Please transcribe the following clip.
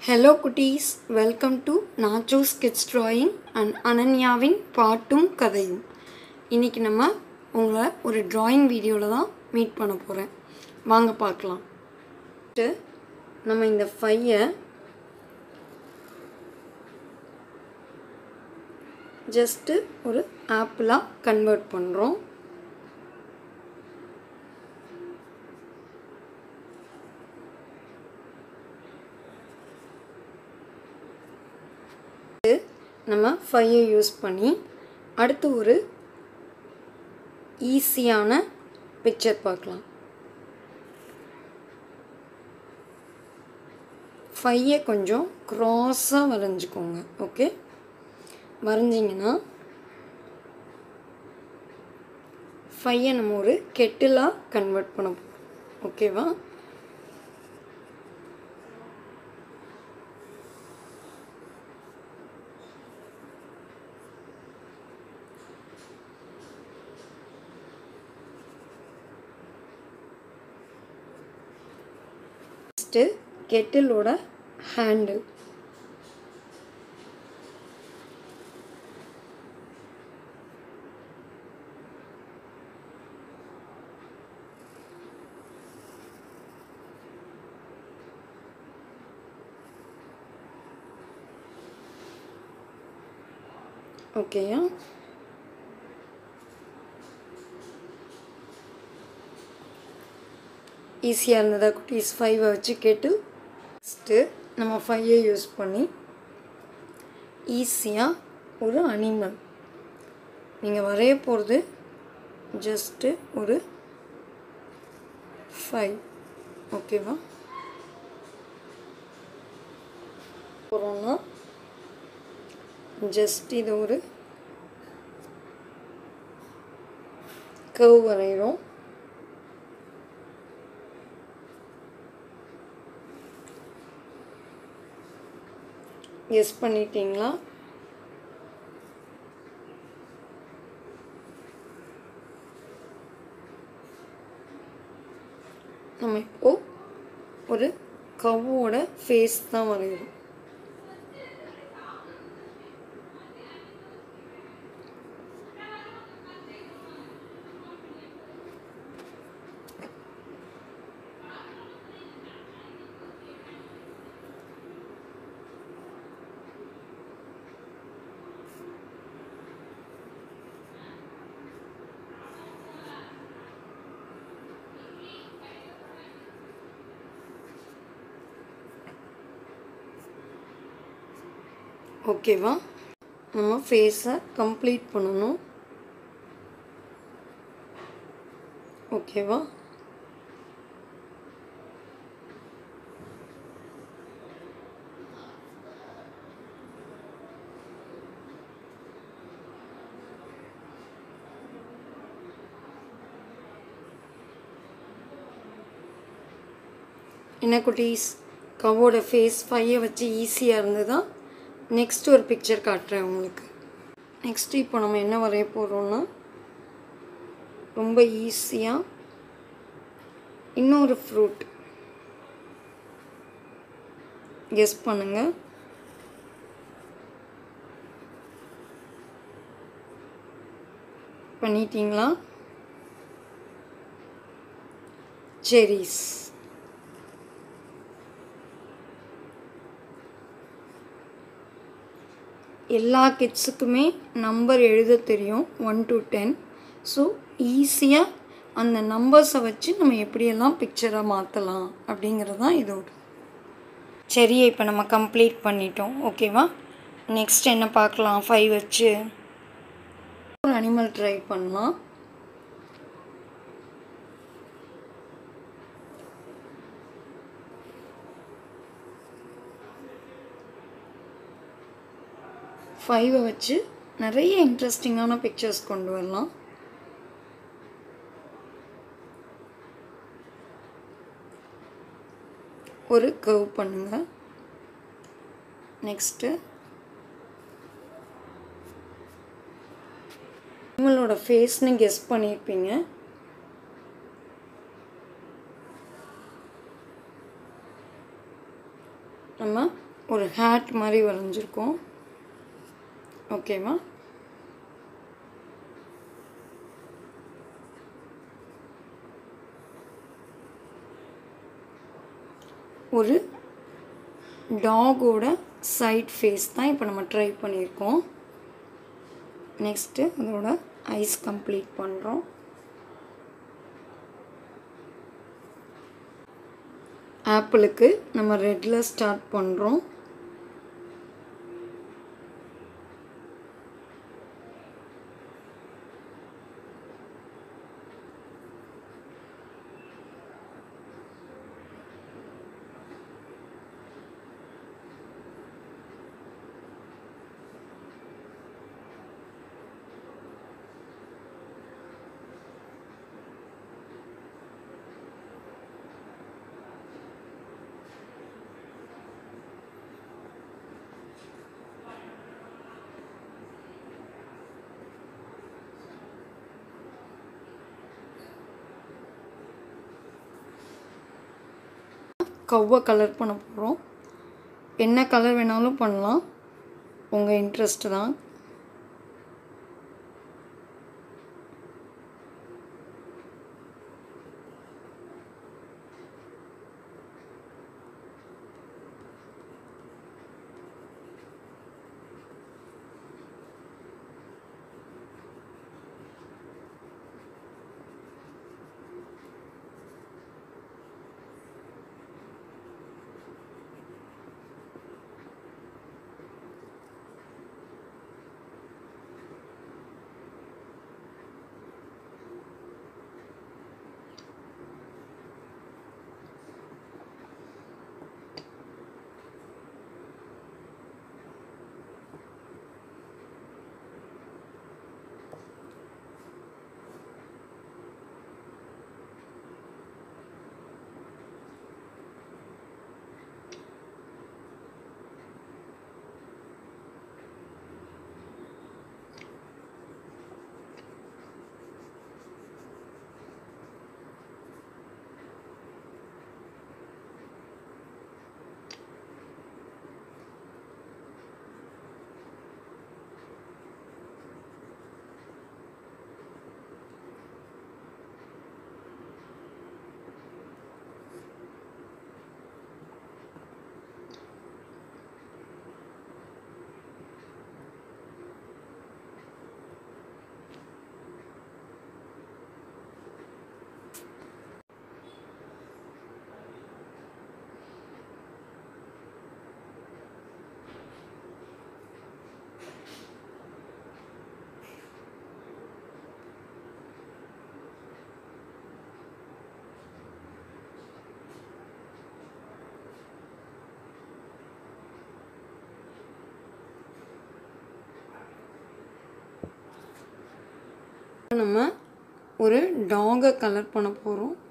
hello குட்டீஸ் welcome to nachos kids drawing and அனன்யாவின் பாட்டும் கதையும் இன்றைக்கி நம்ம உங்களை ஒரு ட்ராயிங் வீடியோவில் தான் மீட் பண்ண போகிறேன் வாங்க பார்க்கலாம் First, நம்ம இந்த ஃபையை ஜஸ்ட்டு ஒரு ஆப்பிளாக கன்வெர்ட் பண்ணுறோம் நம்ம ஃபையை யூஸ் பண்ணி அடுத்து ஒரு ஈஸியான பிக்சர் பார்க்கலாம் ஃபையை கொஞ்சம் க்ராஸாக வரைஞ்சிக்கோங்க ஓகே வரைஞ்சிங்கன்னா ஃபையை நம்ம ஒரு கெட்டிலாக கன்வெர்ட் பண்ண போகிறோம் ஓகேவா ஃபஸ்ட்டு கெட்டிலோட ஹேண்டில் ஓகேயா ஈஸியாக இருந்ததா குட்டீஸ் ஃபைவை வச்சு கேட்டு ஃபஸ்ட்டு நம்ம ஃபைவை யூஸ் பண்ணி ஈஸியாக ஒரு அனிமல் நீங்கள் வரைய போகிறது ஜஸ்ட்டு ஒரு ஃபைவ் ஓகேவா போகிறோன்னா ஜஸ்ட் இது ஒரு கவ் வரைகிறோம் கெஸ் பண்ணிட்டீங்களா நம்ம இப்போ ஒரு கவ்வோட ஃபேஸ் தான் வரைகிறோம் ஓகேவா நம்ம ஃபேஸை கம்ப்ளீட் பண்ணணும் ஓகேவா என்ன குட்டீஸ் கவோட ஃபேஸ் ஃபையை வச்சு ஈஸியாக இருந்ததா நெக்ஸ்ட் ஒரு பிக்சர் காட்டுறேன் உங்களுக்கு நெக்ஸ்ட் இப்போ நம்ம என்ன வரைய போகிறோம்னா ரொம்ப ஈஸியாக இன்னொரு ஃப்ரூட் கெஸ் பண்ணுங்க பண்ணிட்டீங்களா செரிஸ் எல்லா கிட்ஸுக்குமே நம்பர் எழுத தெரியும் ஒன் டு டென் ஸோ ஈஸியாக அந்த நம்பர்ஸை வச்சு நம்ம எப்படியெல்லாம் பிக்சரை மாற்றலாம் அப்படிங்கிறது தான் இதோட சரி இப்போ நம்ம கம்ப்ளீட் பண்ணிட்டோம் ஓகேவா நெக்ஸ்ட் என்ன பார்க்கலாம் ஃபைவ் வச்சு ஒரு அனிமல் ட்ரை பண்ணலாம் ஃபைவை வச்சு நிறைய இன்ட்ரெஸ்டிங்கான பிக்சர்ஸ் கொண்டு வரலாம் ஒரு கவ் பண்ணுங்க நெக்ஸ்ட்டு நம்மளோட ஃபேஸ்னு கெஸ் பண்ணியிருப்பீங்க நம்ம ஒரு ஹேட் மாதிரி வரைஞ்சிருக்கோம் ஓகேவா ஒரு டாகோட சைட் ஃபேஸ் தான் இப்போ நம்ம ட்ரை பண்ணியிருக்கோம் நெக்ஸ்ட்டு அதோட ஐஸ் கம்ப்ளீட் பண்ணுறோம் ஆப்பிளுக்கு நம்ம ரெட்டில் ஸ்டார்ட் பண்ணுறோம் கவ்வை கலர் பண்ண போகிறோம் என்ன கலர் வேணாலும் பண்ணலாம் உங்கள் இன்ட்ரெஸ்ட் தான் நம்ம ஒரு டாகை கலர் பண்ண போகிறோம்